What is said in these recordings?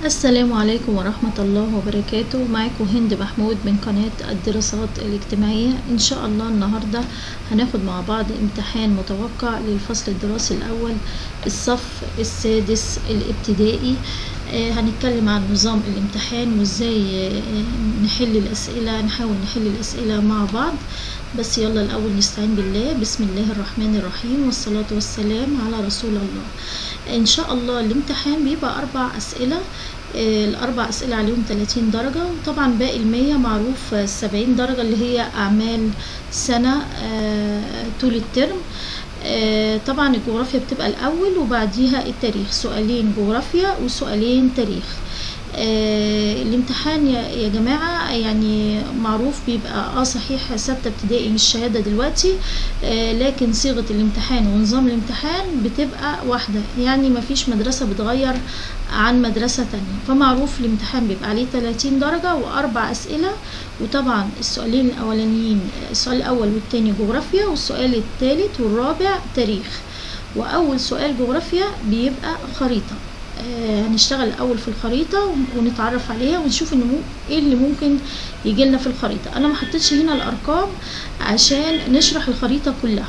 السلام عليكم ورحمة الله وبركاته معاكم هند محمود من قناة الدراسات الاجتماعية إن شاء الله النهاردة هناخد مع بعض امتحان متوقع للفصل الدراسي الأول الصف السادس الابتدائي آه هنتكلم عن نظام الامتحان وازاي آه نحل الأسئلة نحاول نحل الأسئلة مع بعض بس يلا الأول نستعين بالله بسم الله الرحمن الرحيم والصلاة والسلام على رسول الله إن شاء الله الامتحان بيبقى أربع أسئلة آه الأربع أسئلة عليهم 30 درجة وطبعا باقي المية معروف 70 درجة اللي هي أعمال سنة آه طول الترم آه طبعا الجغرافيا بتبقى الأول وبعديها التاريخ سؤالين جغرافيا وسؤالين تاريخ آه الامتحان يا, يا جماعة يعني معروف بيبقى اه صحيح ستة ابتدائي مش شهادة دلوقتي آه لكن صيغة الامتحان ونظام الامتحان بتبقى واحدة يعني مفيش مدرسة بتغير عن مدرسة تانية فمعروف الامتحان بيبقى عليه 30 درجة وأربع أسئلة وطبعا السؤالين الأولانيين السؤال الأول والتاني جغرافيا والسؤال التالت والرابع تاريخ وأول سؤال جغرافيا بيبقى خريطة آه هنشتغل الاول في الخريطه ونتعرف عليها ونشوف ان ايه اللي ممكن يجي لنا في الخريطه انا ما حطيتش هنا الارقام عشان نشرح الخريطه كلها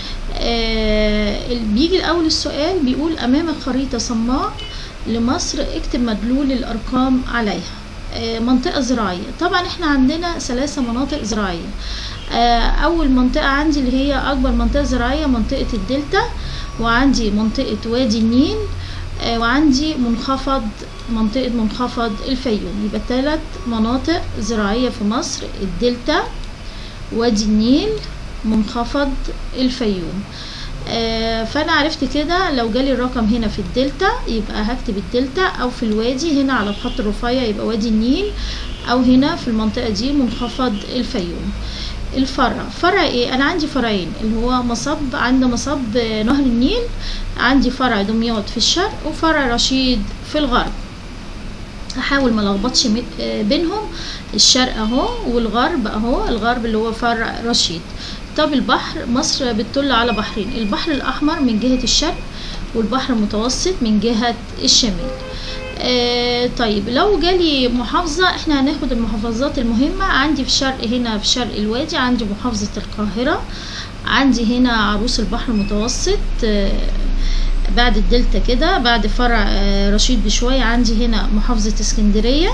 آه بيجي الاول السؤال بيقول امام الخريطه صماء لمصر اكتب مدلول الارقام عليها آه منطقة زراعية طبعا احنا عندنا ثلاثة مناطق زراعية اول منطقة عندي اللي هي اكبر منطقة زراعية منطقة الدلتا وعندي منطقة وادي النيل وعندي منخفض منطقة منخفض الفيوم يبقى ثلاث مناطق زراعية في مصر الدلتا وادي النيل منخفض الفيوم آه فانا عرفت كده لو جالي الرقم هنا في الدلتا يبقى هكتب الدلتا او في الوادي هنا على الخط الرفيع يبقى وادي النيل او هنا في المنطقة دي منخفض الفيوم الفرع فرع ايه انا عندي فرعين اللي هو مصب عند مصب نهر النيل عندي فرع دمياط في الشرق وفرع رشيد في الغرب هحاول ما لخبطش بينهم الشرق اهو والغرب اهو الغرب اللي هو فرع رشيد طب البحر مصر بتطل على بحرين البحر الاحمر من جهة الشرق والبحر المتوسط من جهة الشمال آه طيب لو جالي محافظة احنا هناخد المحافظات المهمة عندي في الشرق هنا في شرق الوادي عندي محافظة القاهرة عندي هنا عروس البحر المتوسط آه بعد الدلتا كده بعد فرع آه رشيد بشوية عندي هنا محافظة اسكندرية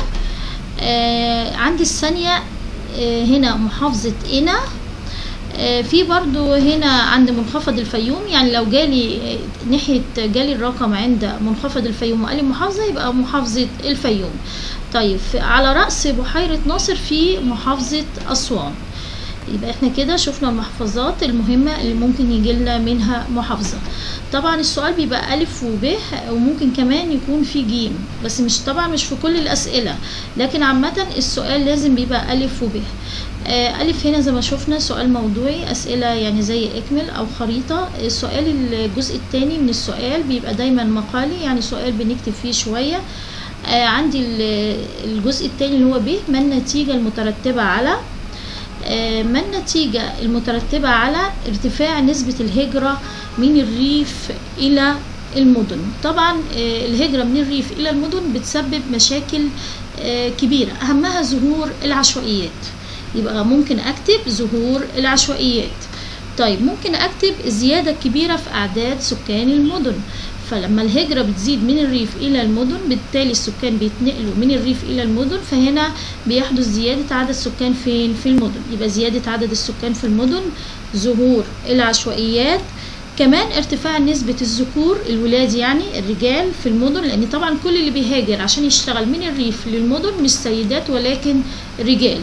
عندي الثانية هنا محافظة قنا في برضو هنا عند منخفض الفيوم يعني لو جالي ناحية جالي الرقم عند منخفض الفيوم وقال لي محافظة يبقى محافظة الفيوم طيب على رأس بحيرة ناصر في محافظة أسوان يبقى احنا كده شفنا المحافظات المهمة اللي ممكن يجي لنا منها محافظة طبعا السؤال بيبقى ألف وب وممكن كمان يكون في جيم بس مش طبعا مش في كل الأسئلة لكن عامة السؤال لازم بيبقى ألف وب ألف هنا زي ما شفنا سؤال موضوعي أسئلة يعني زي إكمل أو خريطة السؤال الجزء الثاني من السؤال بيبقى دايما مقالي يعني سؤال بنكتب فيه شوية عندي الجزء الثاني اللي هو ب ما النتيجة المترتبة على ما النتيجة المترتبة على ارتفاع نسبة الهجرة من الريف إلى المدن طبعا الهجرة من الريف إلى المدن بتسبب مشاكل كبيرة أهمها ظهور العشوائيات يبقى ممكن أكتب ظهور العشوائيات طيب ممكن أكتب الزيادة الكبيرة في أعداد سكان المدن فلما الهجرة بتزيد من الريف إلى المدن بالتالي السكان بيتنقلوا من الريف إلى المدن فهنا بيحدث زيادة عدد السكان فين في المدن يبقى زيادة عدد السكان في المدن ظهور العشوائيات كمان ارتفاع نسبة الذكور الولاد يعني الرجال في المدن لأن طبعا كل اللي بيهاجر عشان يشتغل من الريف للمدن مش سيدات ولكن رجال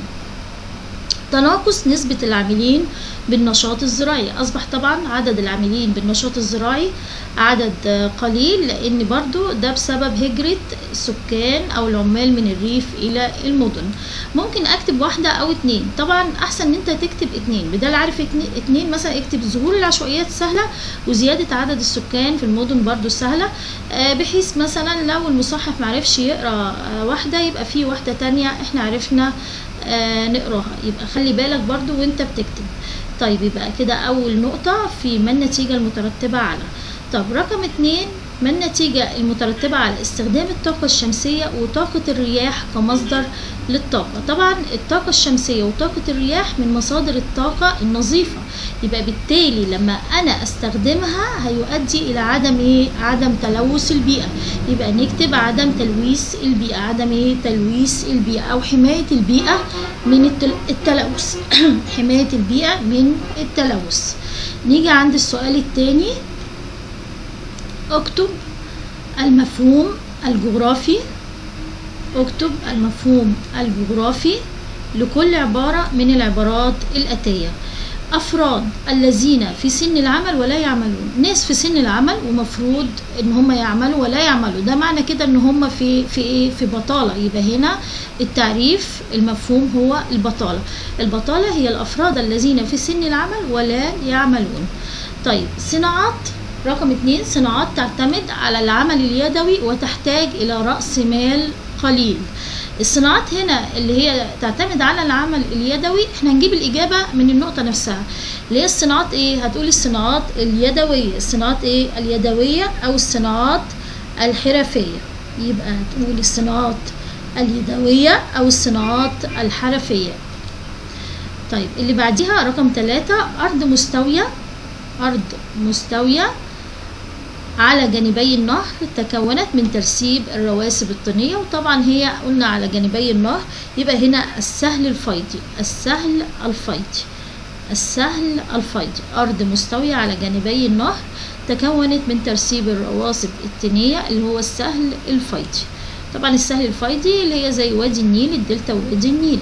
تناقص نسبة العاملين بالنشاط الزراعي أصبح طبعا عدد العاملين بالنشاط الزراعي عدد قليل لأن برضو ده بسبب هجرة السكان أو العمال من الريف إلى المدن ممكن أكتب واحدة أو اتنين طبعا أحسن إن أنت تكتب اتنين بدل عارف اتنين مثلا اكتب ظهور العشوائيات سهلة وزيادة عدد السكان في المدن برضو سهلة بحيث مثلا لو المصحف معرفش يقرأ واحدة يبقى في واحدة تانية احنا عرفنا آه نقراها يبقى خلي بالك برضو وانت بتكتب طيب يبقى كده اول نقطة في ما النتيجة المترتبة على طب رقم اتنين ما النتيجة المترتبة على استخدام الطاقة الشمسية وطاقة الرياح كمصدر للطاقة طبعا الطاقة الشمسية وطاقة الرياح من مصادر الطاقة النظيفة يبقى بالتالي لما أنا أستخدمها هيؤدي إلى عدم إيه؟ عدم تلوث البيئة يبقى نكتب عدم تلويث البيئة عدم إيه؟ تلويث البيئة أو حماية البيئة من التل... التلوث حماية البيئة من التلوث نيجي عند السؤال الثاني اكتب المفهوم الجغرافي اكتب المفهوم الجغرافي لكل عبارة من العبارات الآتية أفراد الذين في سن العمل ولا يعملون ناس في سن العمل ومفروض إن هم يعملوا ولا يعملوا ده معنى كده إن هم في في إيه في بطالة يبقى هنا التعريف المفهوم هو البطالة البطالة هي الأفراد الذين في سن العمل ولا يعملون طيب صناعات رقم اتنين صناعات تعتمد على العمل اليدوي وتحتاج إلى رأس مال قليل الصناعات هنا اللي هي تعتمد على العمل اليدوي احنا هنجيب الإجابة من النقطة نفسها اللي هي الصناعات ايه هتقول الصناعات اليدوية الصناعات ايه اليدوية أو الصناعات الحرفية يبقى هتقول الصناعات اليدوية أو الصناعات الحرفية طيب اللي بعديها رقم ثلاثة أرض مستوية أرض مستوية على جانبي النهر تكونت من ترسيب الرواسب الطينية وطبعا هي قلنا على جانبي النهر يبقى هنا السهل الفيضي السهل الفيضي السهل الفيضي أرض مستوية على جانبي النهر تكونت من ترسيب الرواسب الطينية اللي هو السهل الفيضي طبعا السهل الفيضي اللي هي زي وادي النيل الدلتا ووادي النيل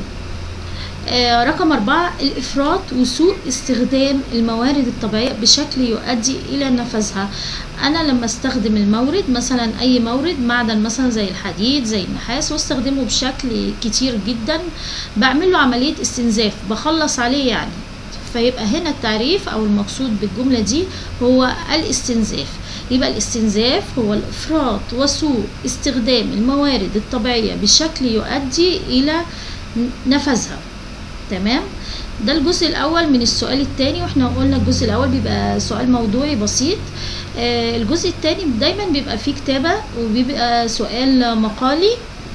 آه رقم أربعة الإفراط وسوء استخدام الموارد الطبيعية بشكل يؤدي إلى نفذها أنا لما استخدم المورد مثلا أي مورد معدن مثلا زي الحديد زي النحاس واستخدمه بشكل كتير جدا بعمل له عملية استنزاف بخلص عليه يعني فيبقى هنا التعريف أو المقصود بالجملة دي هو الاستنزاف يبقى الاستنزاف هو الإفراط وسوء استخدام الموارد الطبيعية بشكل يؤدي إلى نفذها تمام ده الجزء الاول من السؤال الثاني واحنا قلنا الجزء الاول بيبقى سؤال موضوعي بسيط آه الجزء الثاني دايما بيبقى فيه كتابه وبيبقى سؤال مقالي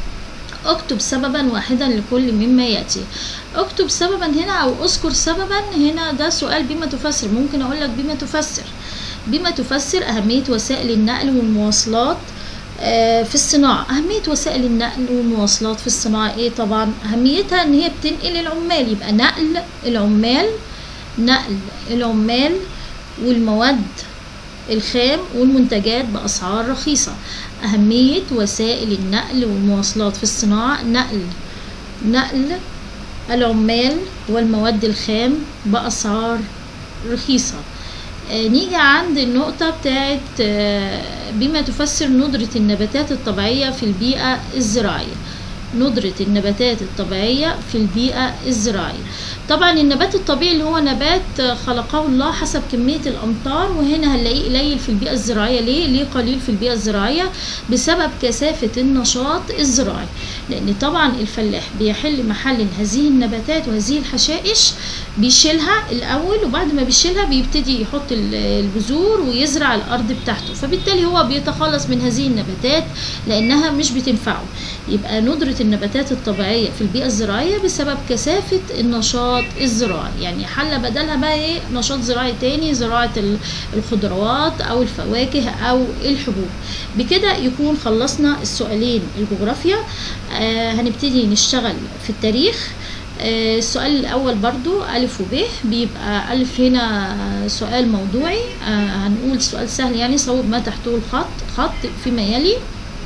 اكتب سببا واحدا لكل مما ياتي اكتب سببا هنا او اذكر سببا هنا ده سؤال بما تفسر ممكن اقول لك بما تفسر بما تفسر اهميه وسائل النقل والمواصلات في الصناعة أهمية وسائل النقل والمواصلات في الصناعة إيه طبعا أهميتها إن هي بتنقل العمال يبقى نقل العمال نقل العمال والمواد الخام والمنتجات بأسعار رخيصة أهمية وسائل النقل والمواصلات في الصناعة نقل نقل العمال والمواد الخام بأسعار رخيصة آه نيجي عند النقطة بتاعت آه بما تفسر ندرة النباتات الطبيعية في البيئة الزراعية ندرة النباتات الطبيعية في البيئة الزراعية طبعا النبات الطبيعي اللي هو نبات خلقه الله حسب كمية الأمطار وهنا هنلاقيه قليل في البيئة الزراعية ليه؟ ليه قليل في البيئة الزراعية؟ بسبب كثافة النشاط الزراعي لأن طبعا الفلاح بيحل محل هذه النباتات وهذه الحشائش بيشيلها الأول وبعد ما بيشيلها بيبتدي يحط البذور ويزرع الأرض بتاعته فبالتالي هو بيتخلص من هذه النباتات لأنها مش بتنفعه يبقى ندرة النباتات الطبيعية في البيئة الزراعية بسبب كثافة النشاط الزراعي يعني حل بدلها بقى ايه نشاط زراعي تاني زراعة الخضروات أو الفواكه أو الحبوب بكده يكون خلصنا السؤالين الجغرافيا آه هنبتدي نشتغل في التاريخ آه السؤال الأول برضو ألف وب بيبقى ألف هنا سؤال موضوعي آه هنقول سؤال سهل يعني صوب ما تحته الخط خط فيما يلي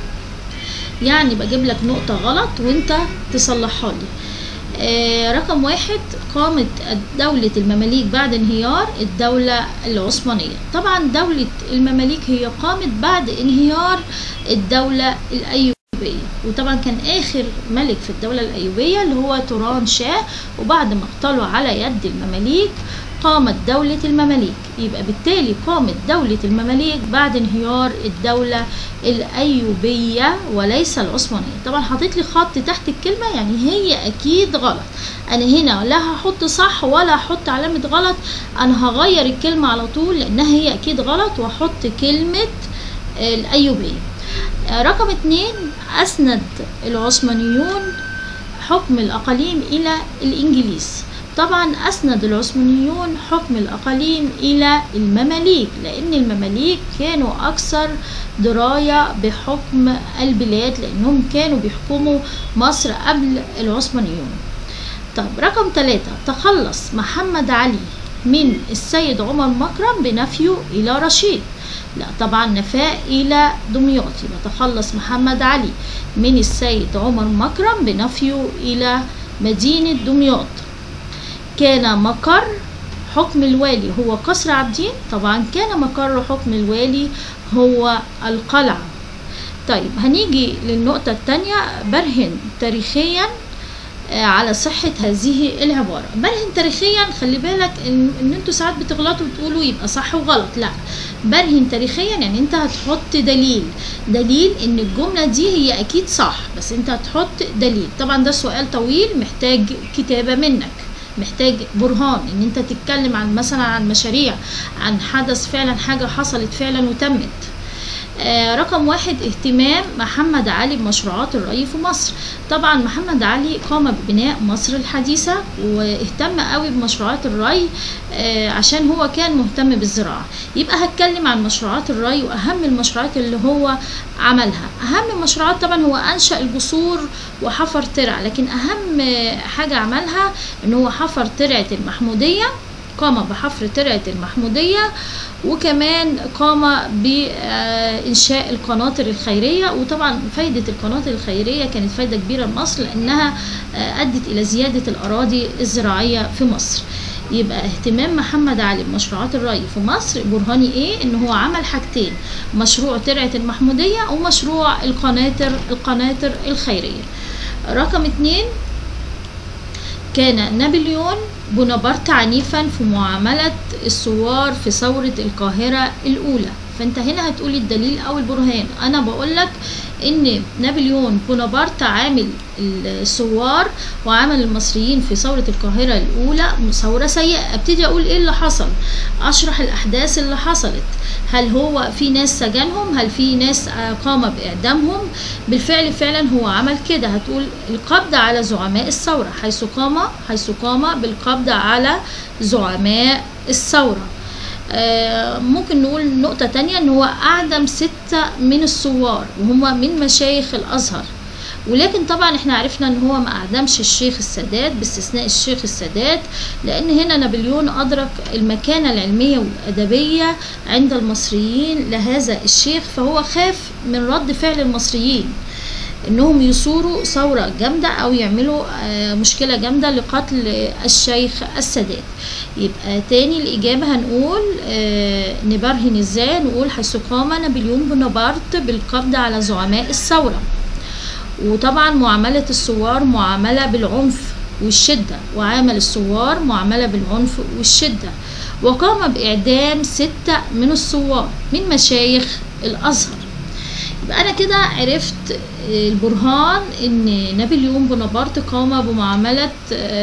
يعني بجيب لك نقطة غلط وانت تصلحها لي آه رقم واحد قامت دولة المماليك بعد انهيار الدولة العثمانية طبعا دولة المماليك هي قامت بعد انهيار الدولة الأيوبية وطبعا كان آخر ملك في الدولة الأيوبية اللي هو توران شاه وبعد ما اقتلوا على يد المماليك قامت دولة المماليك يبقى بالتالي قامت دولة المماليك بعد انهيار الدولة الأيوبية وليس العثمانية طبعا حطيت لي خط تحت الكلمة يعني هي أكيد غلط أنا هنا لا هحط صح ولا هحط علامة غلط أنا هغير الكلمة على طول لأنها هي أكيد غلط وأحط كلمة الأيوبية رقم اتنين أسند العثمانيون حكم الأقاليم إلى الإنجليز طبعا أسند العثمانيون حكم الأقاليم إلى المماليك لأن المماليك كانوا أكثر دراية بحكم البلاد لأنهم كانوا بيحكموا مصر قبل العثمانيون طب رقم ثلاثة تخلص محمد علي من السيد عمر مكرم بنفيه إلى رشيد لا طبعا نفاء إلى دمياط يبقى تخلص محمد علي من السيد عمر مكرم بنفيه إلى مدينة دمياط كان مقر حكم الوالي هو قصر عابدين طبعا كان مقر حكم الوالي هو القلعة طيب هنيجي للنقطة الثانية برهن تاريخيا على صحة هذه العبارة برهن تاريخيا خلي بالك ان, إن انتوا ساعات بتغلطوا وتقولوا يبقى صح وغلط لا برهن تاريخيا يعني انت هتحط دليل دليل ان الجملة دي هي اكيد صح بس انت هتحط دليل طبعا ده سؤال طويل محتاج كتابة منك محتاج برهان ان انت تتكلم عن مثلا عن مشاريع عن حدث فعلا حاجة حصلت فعلا وتمت آه رقم واحد اهتمام محمد علي بمشروعات الري في مصر طبعا محمد علي قام ببناء مصر الحديثة واهتم قوي بمشروعات الري آه عشان هو كان مهتم بالزراعة يبقى هتكلم عن مشروعات الري واهم المشروعات اللي هو عملها اهم المشروعات طبعا هو انشأ الجسور وحفر ترع لكن اهم حاجة عملها ان هو حفر ترعة المحمودية قام بحفر ترعة المحمودية وكمان قام بإنشاء القناطر الخيرية وطبعا فايدة القناطر الخيرية كانت فايدة كبيرة لمصر لأنها أدت إلى زيادة الأراضي الزراعية في مصر يبقى اهتمام محمد علي بمشروعات الري في مصر برهاني ايه ان هو عمل حاجتين مشروع ترعة المحمودية ومشروع القناطر القناطر الخيرية رقم اتنين كان نابليون بونابرت عنيفا في معاملة الثوار في ثورة القاهرة الأولى فانت هنا هتقولي الدليل او البرهان انا بقولك ان نابليون بونابرت عامل الثوار وعمل المصريين في ثورة القاهرة الاولى ثورة سيئة ابتدي اقول ايه اللي حصل اشرح الاحداث اللي حصلت هل هو في ناس سجنهم هل في ناس قام باعدامهم بالفعل فعلا هو عمل كده هتقول القبض على زعماء الثورة حيث قام حيث قام بالقبض على زعماء الثوره آه ممكن نقول نقطة تانية ان هو اعدم ستة من الثوار وهم من مشايخ الازهر ولكن طبعا احنا عرفنا ان هو ما اعدمش الشيخ السادات باستثناء الشيخ السادات لان هنا نابليون ادرك المكانة العلمية والادبية عند المصريين لهذا الشيخ فهو خاف من رد فعل المصريين انهم يثوروا ثورة جامدة او يعملوا مشكلة جامدة لقتل الشيخ السادات يبقى تاني الاجابة هنقول نبرهن ازاي نقول حيث قام نابليون بونابرت بالقبض على زعماء الثورة وطبعا معاملة الثوار معاملة بالعنف والشدة وعامل الثوار معاملة بالعنف والشدة وقام بإعدام ستة من الثوار من مشايخ الأزهر يبقى انا كده عرفت البرهان ان نابليون بونابرت قام بمعاملة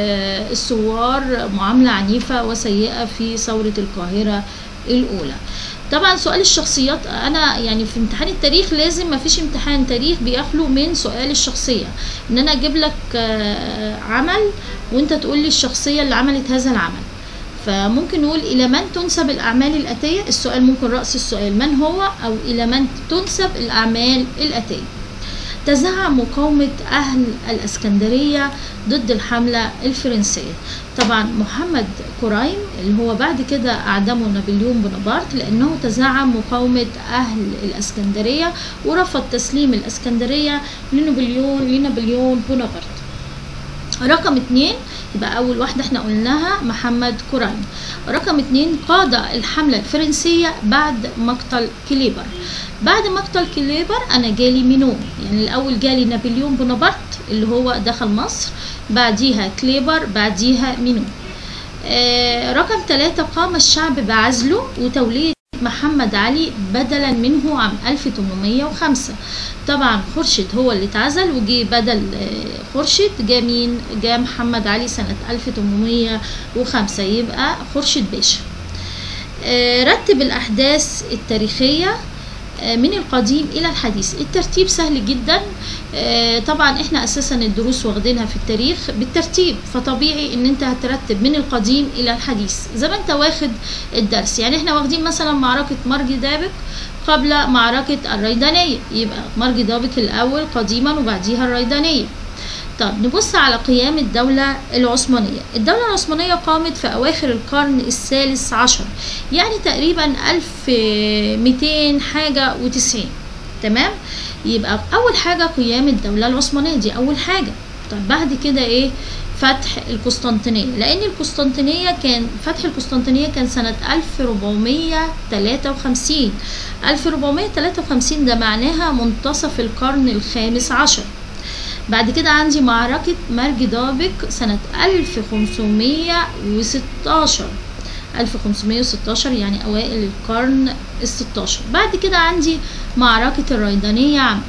الثوار معاملة عنيفة وسيئة في ثورة القاهرة الاولى طبعا سؤال الشخصيات انا يعني في امتحان التاريخ لازم ما فيش امتحان تاريخ بيخلو من سؤال الشخصية ان انا اجيب لك عمل وانت تقول لي الشخصية اللي عملت هذا العمل فممكن نقول إلى من تنسب الأعمال الأتية السؤال ممكن رأس السؤال من هو أو إلى من تنسب الأعمال الأتية تزعم مقاومة أهل الأسكندرية ضد الحملة الفرنسية طبعا محمد كرايم اللي هو بعد كده أعدمه نابليون بونابرت لأنه تزعم مقاومة أهل الأسكندرية ورفض تسليم الأسكندرية لنابليون لنابليون بونابرت رقم اتنين يبقى أول واحدة احنا قلناها محمد كوراين رقم اتنين قاد الحملة الفرنسية بعد مقتل كليبر بعد مقتل كليبر أنا جالي مينو يعني الأول جالي نابليون بونابرت اللي هو دخل مصر بعديها كليبر بعديها مينو آه رقم ثلاثة قام الشعب بعزله وتولية محمد علي بدلا منه عام 1805 طبعا خورشيد هو اللي اتعزل وجي بدل خورشيد جه مين جه محمد علي سنة 1805 يبقى خورشيد باشا رتب الأحداث التاريخية من القديم الى الحديث الترتيب سهل جدا طبعا احنا اساسا الدروس واخدينها في التاريخ بالترتيب فطبيعي ان انت هترتب من القديم الى الحديث زي ما انت واخد الدرس يعني احنا واخدين مثلا معركة مرج دابك قبل معركة الريدانية يبقى مرج دابك الاول قديما وبعديها الريدانية طب نبص على قيام الدولة العثمانية الدولة العثمانية قامت في أواخر القرن الثالث عشر يعني تقريبا ألف ميتين حاجة وتسعين تمام يبقى أول حاجة قيام الدولة العثمانية دي أول حاجة طب بعد كده إيه فتح القسطنطينية لأن القسطنطينية كان فتح القسطنطينية كان سنة 1453 1453 ده معناها منتصف القرن الخامس عشر بعد كده عندي معركة مرج دابك سنة 1516 1516 يعني أوائل القرن الستاشر بعد كده عندي معركة الريدانية عام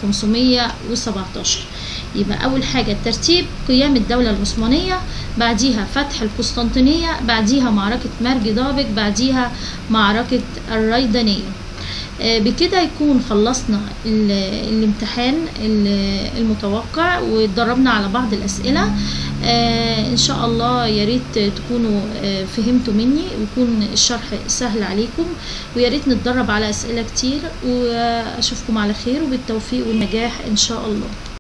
1517 يبقى أول حاجة الترتيب قيام الدولة العثمانية بعديها فتح القسطنطينية بعديها معركة مرج دابك بعديها معركة الريدانية بكده يكون خلصنا الامتحان المتوقع واتدربنا على بعض الأسئلة ان شاء الله يا ريت تكونوا فهمتوا مني ويكون الشرح سهل عليكم ويا ريت نتدرب على أسئلة كتير واشوفكم على خير وبالتوفيق والنجاح ان شاء الله